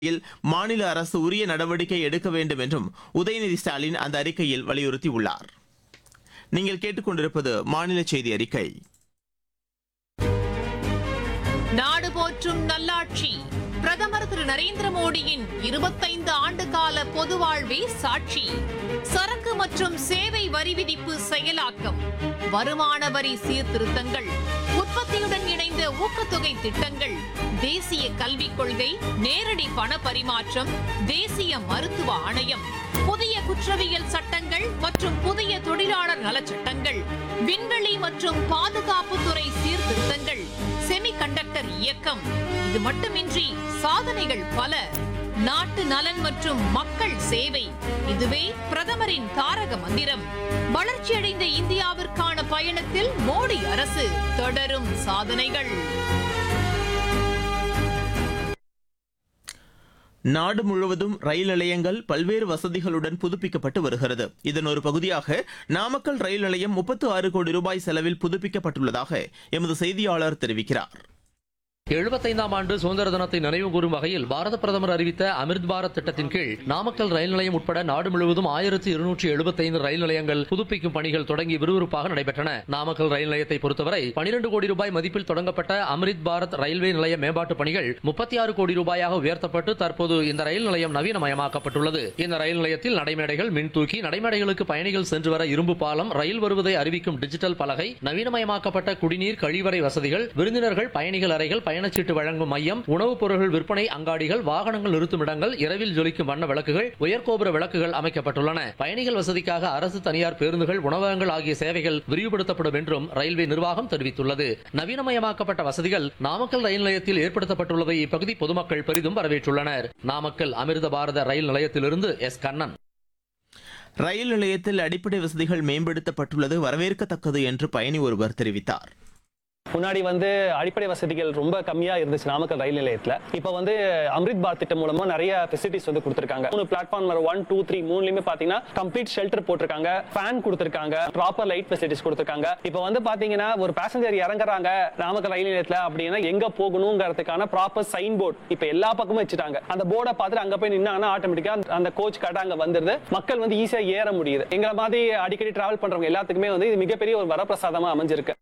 யில் மாநில அரசு உரிய நடவடிக்கை எடுக்க வேண்டும் என்றும் உதயநிதி ஸ்டாலின் அந்த அறிக்கையில் வலியுறுத்தியுள்ளார் நீங்கள் கேட்டுக்கொண்டிருப்பது மாநில செய்தி அறிக்கை நாடு போற்றும் நல்லாட்சி பிரதமர் திரு நரேந்திர மோடியின் இருபத்தைந்து ஆண்டு கால பொது வாழ்வே சாட்சி சரக்கு மற்றும் சேவை வரி விதிப்பு செயலாக்கம் வருமான வரி சீர்திருத்தங்கள் உற்பத்தியுடன் இணைந்த ஊக்கத்தொகை திட்டங்கள் தேசிய கல்விக் கொள்கை நேரடி பண பரிமாற்றம் தேசிய மருத்துவ ஆணையம் புதிய குற்றவியல் சட்டங்கள் மற்றும் புதிய தொழிலாளர் நலச்சட்டங்கள் விண்வெளி மற்றும் பாதுகாப்புத்துறை சீர்திருத்தங்கள் செமிகண்டக்டர் இயக்கம் இது மட்டுமின்றி சாதனைகள் பல நாட்டு நலன் மற்றும் மக்கள் சேவை இதுவே பிரதமரின் தாரக மந்திரம் வளர்ச்சியடைந்த இந்தியாவிற்கான பயணத்தில் மோடி அரசு தொடரும் சாதனைகள் நாடு முழுவதும் ரயில் நிலையங்கள் பல்வேறு வசதிகளுடன் புதுப்பிக்கப்பட்டு வருகிறது இதன் ஒரு பகுதியாக நாமக்கல் ரயில் நிலையம் முப்பத்து ஆறு கோடி ரூபாய் செலவில் புதுப்பிக்கப்பட்டுள்ளதாக எமது செய்தியாளர் தெரிவிக்கிறார் எழுபத்தைந்தாம் ஆண்டு சுதந்திர தினத்தை நினைவு கூறும் வகையில் பாரத பிரதமர் அறிவித்த அமிர்த் பாரத் திட்டத்தின் கீழ் நாமக்கல் ரயில் நிலையம் உட்பட நாடு முழுவதும் ஆயிரத்தி இருநூற்றி எழுபத்தைந்து ரயில் நிலையங்கள் புதுப்பிக்கும் பணிகள் தொடங்கி விறுவிறுப்பாக நடைபெற்றன நாமக்கல் ரயில் நிலையத்தை பொறுத்தவரை பனிரெண்டு கோடி ரூபாய் மதிப்பில் தொடங்கப்பட்ட அமிர்த் பாரத் ரயில்வே நிலைய மேம்பாட்டு பணிகள் முப்பத்தி ஆறு கோடி ரூபாயாக உயர்த்தப்பட்டு தற்போது இந்த ரயில் நிலையம் நவீனமயமாக்கப்பட்டுள்ளது இந்த ரயில் நிலையத்தில் நடைமேடைகள் மின்தூக்கி நடைமேடைகளுக்கு பயணிகள் சென்று வர இரும்பு பாலம் ரயில் வருவதை அறிவிக்கும் டிஜிட்டல் பலகை நவீனமயமாக்கப்பட்ட குடிநீர் கழிவறை வசதிகள் விருந்தினர்கள் பயணிகள் அறைகள் பயணச்சீட்டு வழங்கும் மையம் உணவுப் பொருட்கள் விற்பனை அங்காடிகள் வாகனங்கள் நிறுத்தும் இடங்கள் இரவில் ஜொலிக்கும் வண்ண விளக்குகள் உயர்கோபுர விளக்குகள் அமைக்கப்பட்டுள்ளன பயணிகள் வசதிக்காக அரசு தனியார் பேருந்துகள் உணவகங்கள் ஆகிய சேவைகள் விரிவுபடுத்தப்படும் என்றும் ரயில்வே நிர்வாகம் தெரிவித்துள்ளது நவீனமயமாக்கப்பட்ட வசதிகள் நாமக்கல் ரயில் நிலையத்தில் ஏற்படுத்தப்பட்டுள்ளதை இப்பகுதி பொதுமக்கள் பெரிதும் வரவேற்றுள்ளனர் நாமக்கல் அமிர்த பாரத ரயில் நிலையத்திலிருந்து எஸ் கண்ணன் ரயில் நிலையத்தில் அடிப்படை வசதிகள் மேம்படுத்தப்பட்டுள்ளது வரவேற்கத்தக்கது என்று பயணி ஒருவர் தெரிவித்தார் முன்னாடி வந்து அடிப்படை வசதிகள் ரொம்ப கம்மியா இருந்துச்சு நாமக்கல் ரயில் நிலையத்துல இப்போ வந்து அம்ரித் பாரத் திட்டம் மூலமா நிறைய ஃபெசிலிட்டிஸ் வந்து கொடுத்துருக்காங்க மூணு பிளாட்ஃபார்ம் ஒன் டூ த்ரீ மூணுலயுமே பாத்தீங்கன்னா கம்ப்ளீட் ஷெல்டர் போட்டிருக்காங்க ஃபேன் கொடுத்துருக்காங்க ப்ராப்பர் லைட் ஃபெசிலிட்டிஸ் கொடுத்துருக்காங்க இப்போ வந்து பாத்தீங்கன்னா ஒரு பேசஞ்சர் இறங்குறாங்க நாமக்கல் ரயில் நிலையத்துல அப்படின்னா எங்க போகணுங்கிறதுக்கான ப்ராப்பர் சைன் போர்டு இப்போ எல்லா பக்கமும் வச்சுட்டாங்க அந்த போர்டை பார்த்துட்டு அங்க போய் நின்னாங்கன்னா ஆட்டோமேட்டிக்கா அந்த கோச் கரெக்டா அங்க வந்துருது மக்கள் வந்து ஈஸியா ஏற முடியுது எங்களை மாதிரி அடிக்கடி டிராவல் பண்றவங்க எல்லாத்துக்குமே வந்து இது மிகப்பெரிய ஒரு வரப்பிரசாதமா அமைஞ்சிருக்கு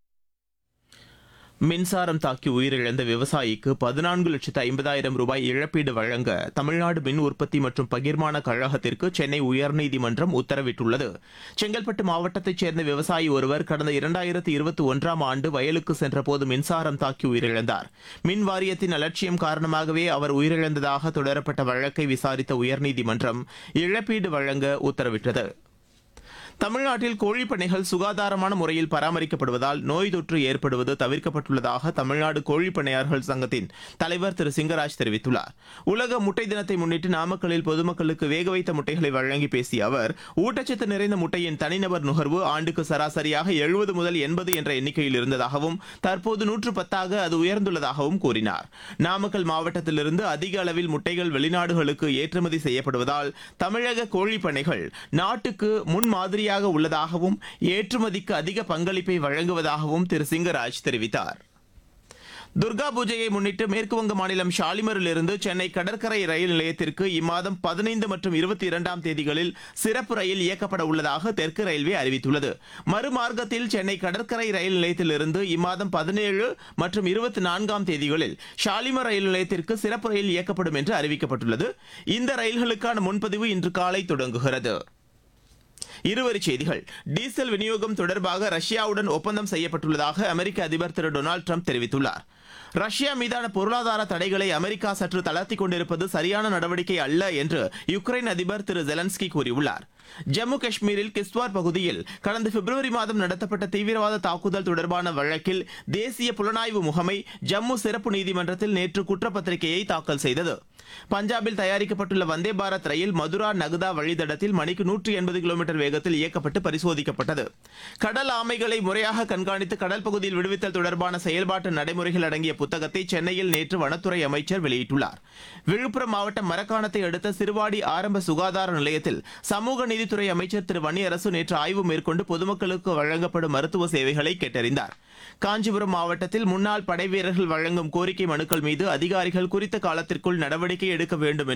மின்சாரம் தாக்கி உயிரிழந்த விவசாயிக்கு பதினான்கு லட்சத்து ஐம்பதாயிரம் ரூபாய் இழப்பீடு வழங்க தமிழ்நாடு மின் உற்பத்தி மற்றும் பகிர்மான கழகத்திற்கு சென்னை உயர்நீதிமன்றம் உத்தரவிட்டுள்ளது செங்கல்பட்டு மாவட்டத்தைச் சேர்ந்த விவசாயி ஒருவர் கடந்த இரண்டாயிரத்து இருபத்தி ஒன்றாம் ஆண்டு வயலுக்கு சென்றபோது மின்சாரம் தாக்கி உயிரிழந்தார் மின் வாரியத்தின் அலட்சியம் காரணமாகவே அவர் உயிரிழந்ததாக தொடரப்பட்ட வழக்கை விசாரித்த உயர்நீதிமன்றம் இழப்பீடு வழங்க உத்தரவிட்டது தமிழ்நாட்டில் கோழிப்பண்ணைகள் சுகாதாரமான முறையில் பராமரிக்கப்படுவதால் நோய் தொற்று ஏற்படுவது தவிர்க்கப்பட்டுள்ளதாக தமிழ்நாடு கோழிப்பண்ணையாளர்கள் சங்கத்தின் தலைவர் திரு சிங்கராஜ் தெரிவித்துள்ளார் உலக முட்டை தினத்தை முன்னிட்டு நாமக்கல்லில் பொதுமக்களுக்கு வேக வைத்த முட்டைகளை வழங்கி பேசிய அவர் ஊட்டச்சத்து நிறைந்த முட்டையின் தனிநபர் நுகர்வு ஆண்டுக்கு சராசரியாக எழுபது முதல் எண்பது என்ற எண்ணிக்கையில் இருந்ததாகவும் தற்போது நூற்று பத்தாக அது உயர்ந்துள்ளதாகவும் கூறினார் நாமக்கல் மாவட்டத்திலிருந்து அதிக அளவில் முட்டைகள் வெளிநாடுகளுக்கு ஏற்றுமதி செய்யப்படுவதால் தமிழக கோழிப்பண்ணைகள் நாட்டுக்கு முன்மாதிரியாக உள்ளதாகவும் ஏற்றுமதிக்கு அதிக பங்களிப்பை வழங்குவதாகவும் திரு சிங்கராஜ் தெரிவித்தார் துர்கா பூஜையை முன்னிட்டு மேற்குவங்க மாநிலம் ஷாலிமரிலிருந்து சென்னை கடற்கரை ரயில் நிலையத்திற்கு இம்மாதம் பதினைந்து மற்றும் இருபத்தி இரண்டாம் தேதிகளில் சிறப்பு ரயில் இயக்கப்பட உள்ளதாக தெற்கு ரயில்வே அறிவித்துள்ளது மறுமார்க்கத்தில் சென்னை கடற்கரை ரயில் நிலையத்திலிருந்து இம்மாதம் பதினேழு மற்றும் இருபத்தி நான்காம் தேதிகளில் ஷாலிமர் ரயில் நிலையத்திற்கு சிறப்பு ரயில் இயக்கப்படும் என்று அறிவிக்கப்பட்டுள்ளது இந்த ரயில்களுக்கான முன்பதிவு இன்று காலை தொடங்குகிறது இருவரி செய்திகள் டீசல் விநியோகம் தொடர்பாக ரஷ்யாவுடன் ஒப்பந்தம் செய்யப்பட்டுள்ளதாக அமெரிக்க அதிபர் திரு டொனால்டு ட்ரம்ப் தெரிவித்துள்ளார் ரஷ்யா மீதான பொருளாதார தடைகளை அமெரிக்கா சற்று தளர்த்திக் கொண்டிருப்பது சரியான நடவடிக்கை அல்ல என்று யுக்ரைன் அதிபர் திரு ஜெலன்ஸ்கி கூறியுள்ளார் ஜம்மு காஷ்மீரில் கிஸ்வார் பகுதியில் கடந்த பிப்ரவரி மாதம் நடத்தப்பட்ட தீவிரவாத தாக்குதல் தொடர்பான வழக்கில் தேசிய புலனாய்வு முகமை ஜம்மு சிறப்பு நீதிமன்றத்தில் நேற்று குற்றப்பத்திரிகையை தாக்கல் செய்தது பஞ்சாபில் தயாரிக்கப்பட்டுள்ள வந்தே பாரத் ரயில் மதுரா நகுதா வழித்தடத்தில் மணிக்கு நூற்றி எண்பது கிலோமீட்டர் வேகத்தில் இயக்கப்பட்டு பரிசோதிக்கப்பட்டது கடல் ஆமைகளை முறையாக கண்காணித்து கடல் பகுதியில் விடுவித்தல் தொடர்பான செயல்பாட்டு நடைமுறைகள் அடங்கிய புத்தகத்தை சென்னையில் நேற்று வனத்துறை அமைச்சர் வெளியிட்டுள்ளார் விழுப்புரம் மாவட்டம் மரக்காணத்தை அடுத்த சிறுவாடி ஆரம்ப சுகாதார நிலையத்தில் சமூக நீதித்துறை அமைச்சர் திரு வன்னியரசு நேற்று ஆய்வு மேற்கொண்டு பொதுமக்களுக்கு வழங்கப்படும் மருத்துவ சேவைகளை கேட்டறிந்தார் காஞ்சிபுரம் மாவட்டத்தில் முன்னாள் படைவீரர்கள் வழங்கும் கோரிக்கை மனுக்கள் மீது அதிகாரிகள் குறித்த காலத்திற்குள் நடவடிக்கை எடுக்க வேண்டும் என்று